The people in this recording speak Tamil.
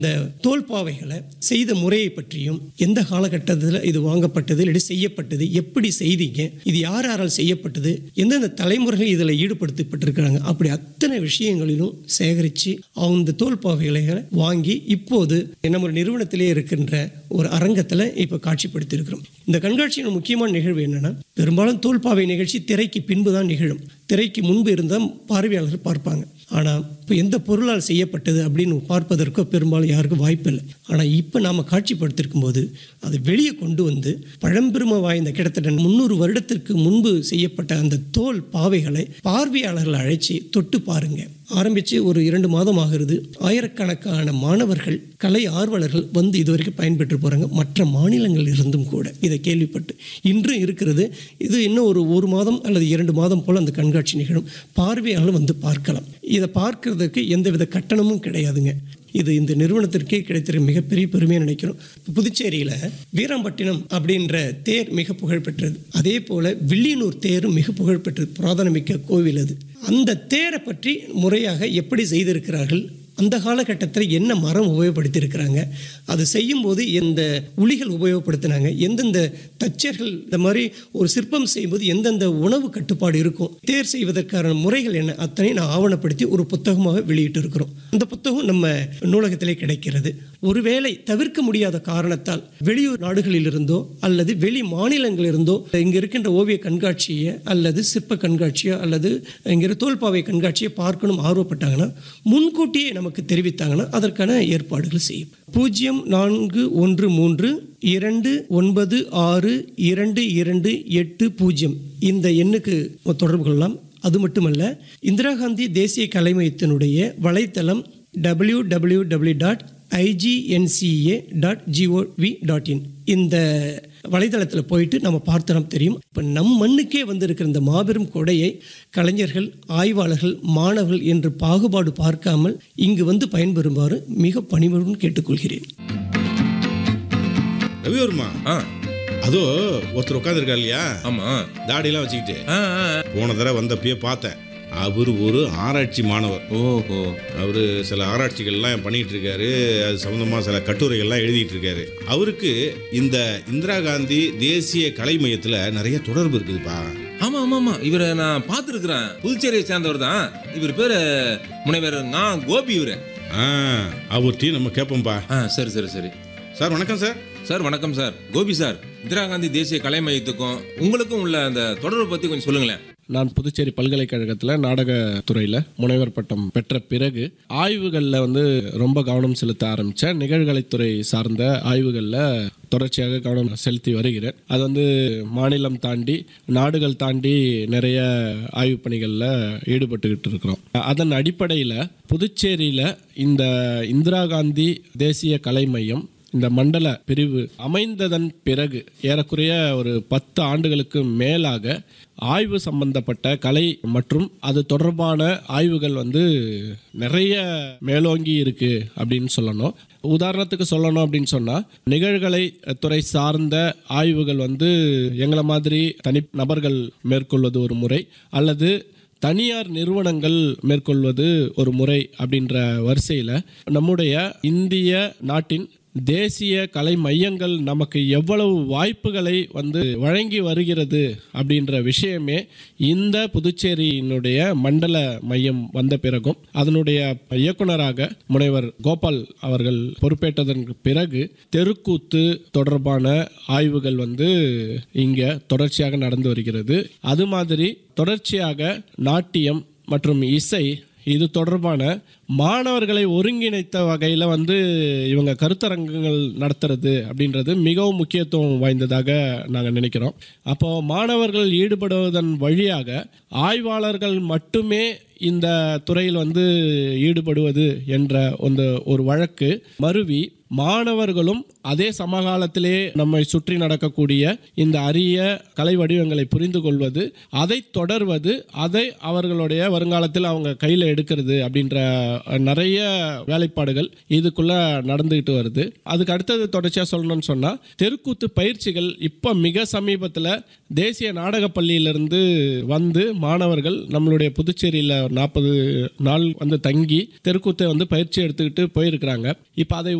இந்த தோல்பாவைகளை செய்த முறையை பற்றியும் எந்த காலகட்டத்தில் இது வாங்கப்பட்டது இல்லை செய்யப்பட்டது எப்படி செய்தீங்க இது யார் யாரால் செய்யப்பட்டது எந்தெந்த தலைமுறைகள் இதில் ஈடுபடுத்தப்பட்டிருக்கிறாங்க அப்படி அத்தனை விஷயங்களிலும் சேகரித்து அந்த தோல்பாவைகளை வாங்கி இப்போது நம்ம நிறுவனத்திலே இருக்கின்ற ஒரு அரங்கத்தில் இப்போ காட்சிப்படுத்தியிருக்கிறோம் இந்த கண்காட்சியின் முக்கியமான நிகழ்வு என்னன்னா பெரும்பாலும் தோல்பாவை நிகழ்ச்சி திரைக்கு பின்பு தான் நிகழும் திரைக்கு முன்பு இருந்தால் பார்வையாளர்கள் பார்ப்பாங்க ஆனால் இப்போ எந்த பொருளால் செய்யப்பட்டது அப்படின்னு பார்ப்பதற்கோ பெரும்பாலும் யாருக்கும் வாய்ப்பு இல்லை ஆனால் இப்போ நாம் காட்சிப்படுத்திருக்கும் போது அதை வெளியே கொண்டு வந்து பழம்பெருமை வாய்ந்த கிட்டத்தட்ட முந்நூறு வருடத்திற்கு முன்பு செய்யப்பட்ட அந்த தோல் பாவைகளை பார்வையாளர்கள் அழைச்சி தொட்டு பாருங்க ஆரம்பித்து ஒரு இரண்டு மாதம் ஆகிறது ஆயிரக்கணக்கான மாணவர்கள் கலை ஆர்வலர்கள் வந்து இதுவரைக்கும் பயன்பெற்று போகிறாங்க மற்ற மாநிலங்களில் இருந்தும் கூட இதை கேள்விப்பட்டு இன்றும் இருக்கிறது இது இன்னும் ஒரு ஒரு மாதம் அல்லது இரண்டு மாதம் போல் அந்த கண்காட்சி நிகழும் பார்வையாளர் வந்து பார்க்கலாம் இதை பார்க்கறதுக்கு எந்தவித கட்டணமும் கிடையாதுங்க இது இந்த நிறுவனத்திற்கே கிடைத்திருக்க மிகப்பெரிய பெருமையாக நினைக்கிறோம் புதுச்சேரியில் வீராம்பட்டினம் அப்படின்ற தேர் மிக புகழ்பெற்றது அதே போல் வில்லியனூர் தேரும் மிக புகழ்பெற்றது புராதனமிக்க கோவில் அது அந்த தேரை பற்றி முறையாக எப்படி செய்திருக்கிறார்கள் அந்த காலகட்டத்தில் என்ன மரம் உபயோகப்படுத்தியிருக்கிறாங்க அது செய்யும்போது எந்த உளிகள் உபயோகப்படுத்தினாங்க எந்தெந்த தச்சர்கள் இந்த மாதிரி ஒரு சிற்பம் செய்யும்போது எந்தெந்த உணவு கட்டுப்பாடு இருக்கும் தேர் செய்வதற்கான முறைகள் என்ன அத்தனை நான் ஆவணப்படுத்தி ஒரு புத்தகமாக வெளியிட்டு இருக்கிறோம் அந்த புத்தகம் நம்ம நூலகத்திலே கிடைக்கிறது ஒருவேளை தவிர்க்க முடியாத காரணத்தால் வெளியூர் நாடுகளில் இருந்தோ அல்லது வெளி மாநிலங்களிலிருந்தோ இங்கே இருக்கின்ற ஓவிய கண்காட்சியை அல்லது சிற்ப கண்காட்சியோ அல்லது இங்கே தோல்பாவை கண்காட்சியை பார்க்கணும் ஆர்வப்பட்டாங்கன்னா முன்கூட்டியே நமக்கு தெரிவித்தாங்கன்னா அதற்கான ஏற்பாடுகள் செய்யும் பூஜ்ஜியம் நான்கு ஒன்று மூன்று இரண்டு ஒன்பது ஆறு இரண்டு இரண்டு எட்டு பூஜ்ஜியம் இந்த எண்ணுக்கு தொடர்பு கொள்ளலாம் அது மட்டுமல்ல இந்திரா காந்தி தேசிய கலை மையத்தினுடைய வலைத்தளம் W W W dot IGNCA dot GOV dot in இந்த வலைதளத்தில் போயிட்டு நம்ம பார்த்தோம் தெரியும் இப்போ நம் மண்ணுக்கே வந்திருக்கிற இந்த மாபெரும் கொடையை கலைஞர்கள் ஆய்வாளர்கள் மாணவர்கள் என்று பாகுபாடு பார்க்காமல் இங்கு வந்து பயன்பெறுமாறு மிக பணிவுடன் கேட்டுக்கொள்கிறேன் ரவிவர்மா ஆ அதோ ஒருத்தர் உட்காந்துருக்கா இல்லையா ஆமா தாடியெல்லாம் வச்சுக்கிட்டு ஆ ஆ, ஆ. போன தடவை வந்தப்பயே பார்த்தேன் அவர் ஒரு ஆராய்ச்சி மாணவர் ஓஹோ அவர் சில ஆராய்ச்சிகள்லாம் பண்ணிட்டு இருக்காரு அது சம்மந்தமாக சில கட்டுரைகள்லாம் எழுதிட்டு இருக்காரு அவருக்கு இந்த இந்திரா காந்தி தேசிய கலை மையத்தில் நிறைய தொடர்பு இருக்குதுப்பா ஆமா ஆமா ஆமா இவரை நான் பார்த்துருக்கிறேன் புதுச்சேரியை சேர்ந்தவர் தான் இவர் பேரு முனைவர் நான் கோபி இவரு ஆ அவர்கிட்டையும் நம்ம கேட்போம்ப்பா ஆ சரி சரி சரி சார் வணக்கம் சார் சார் வணக்கம் சார் கோபி சார் இந்திரா காந்தி தேசிய கலை மையத்துக்கும் உங்களுக்கும் உள்ள அந்த தொடர்பு பத்தி கொஞ்சம் சொல்லுங்களேன் நான் புதுச்சேரி பல்கலைக்கழகத்தில் நாடகத்துறையில் முனைவர் பட்டம் பெற்ற பிறகு ஆய்வுகளில் வந்து ரொம்ப கவனம் செலுத்த ஆரம்பித்தேன் நிகழ்கலைத்துறை சார்ந்த ஆய்வுகளில் தொடர்ச்சியாக கவனம் செலுத்தி வருகிறேன் அது வந்து மாநிலம் தாண்டி நாடுகள் தாண்டி நிறைய ஆய்வு பணிகளில் ஈடுபட்டுக்கிட்டு இருக்கிறோம் அதன் அடிப்படையில் புதுச்சேரியில் இந்த இந்திரா காந்தி தேசிய கலை மையம் இந்த மண்டல பிரிவு அமைந்ததன் பிறகு ஏறக்குறைய ஒரு பத்து ஆண்டுகளுக்கு மேலாக ஆய்வு சம்பந்தப்பட்ட கலை மற்றும் அது தொடர்பான ஆய்வுகள் வந்து நிறைய மேலோங்கி இருக்கு அப்படின்னு சொல்லணும் உதாரணத்துக்கு சொல்லணும் அப்படின்னு சொன்னால் நிகழ்கலை துறை சார்ந்த ஆய்வுகள் வந்து எங்களை மாதிரி தனி நபர்கள் மேற்கொள்வது ஒரு முறை அல்லது தனியார் நிறுவனங்கள் மேற்கொள்வது ஒரு முறை அப்படின்ற வரிசையில் நம்முடைய இந்திய நாட்டின் தேசிய கலை மையங்கள் நமக்கு எவ்வளவு வாய்ப்புகளை வந்து வழங்கி வருகிறது அப்படின்ற விஷயமே இந்த புதுச்சேரியினுடைய மண்டல மையம் வந்த பிறகும் அதனுடைய இயக்குனராக முனைவர் கோபால் அவர்கள் பொறுப்பேற்றதன் பிறகு தெருக்கூத்து தொடர்பான ஆய்வுகள் வந்து இங்கே தொடர்ச்சியாக நடந்து வருகிறது அது மாதிரி தொடர்ச்சியாக நாட்டியம் மற்றும் இசை இது தொடர்பான மாணவர்களை ஒருங்கிணைத்த வகையில் வந்து இவங்க கருத்தரங்குகள் நடத்துறது அப்படின்றது மிகவும் முக்கியத்துவம் வாய்ந்ததாக நாங்கள் நினைக்கிறோம் அப்போ மாணவர்கள் ஈடுபடுவதன் வழியாக ஆய்வாளர்கள் மட்டுமே இந்த துறையில் வந்து ஈடுபடுவது என்ற அந்த ஒரு வழக்கு மருவி மாணவர்களும் அதே சமகாலத்திலே நம்மை சுற்றி நடக்கக்கூடிய இந்த அரிய கலை வடிவங்களை புரிந்து கொள்வது அதை தொடர்வது அதை அவர்களுடைய வருங்காலத்தில் அவங்க கையில் எடுக்கிறது அப்படின்ற நிறைய வேலைப்பாடுகள் இதுக்குள்ள நடந்துகிட்டு வருது அதுக்கு அடுத்தது தொடர்ச்சியாக சொல்லணும்னு சொன்னால் தெருக்கூத்து பயிற்சிகள் இப்போ மிக சமீபத்தில் தேசிய நாடகப் பள்ளியிலிருந்து வந்து மாணவர்கள் நம்மளுடைய புதுச்சேரியில் நாற்பது நாள் வந்து தங்கி தெருக்கூத்தை வந்து பயிற்சி எடுத்துக்கிட்டு போயிருக்கிறாங்க இப்போ அதை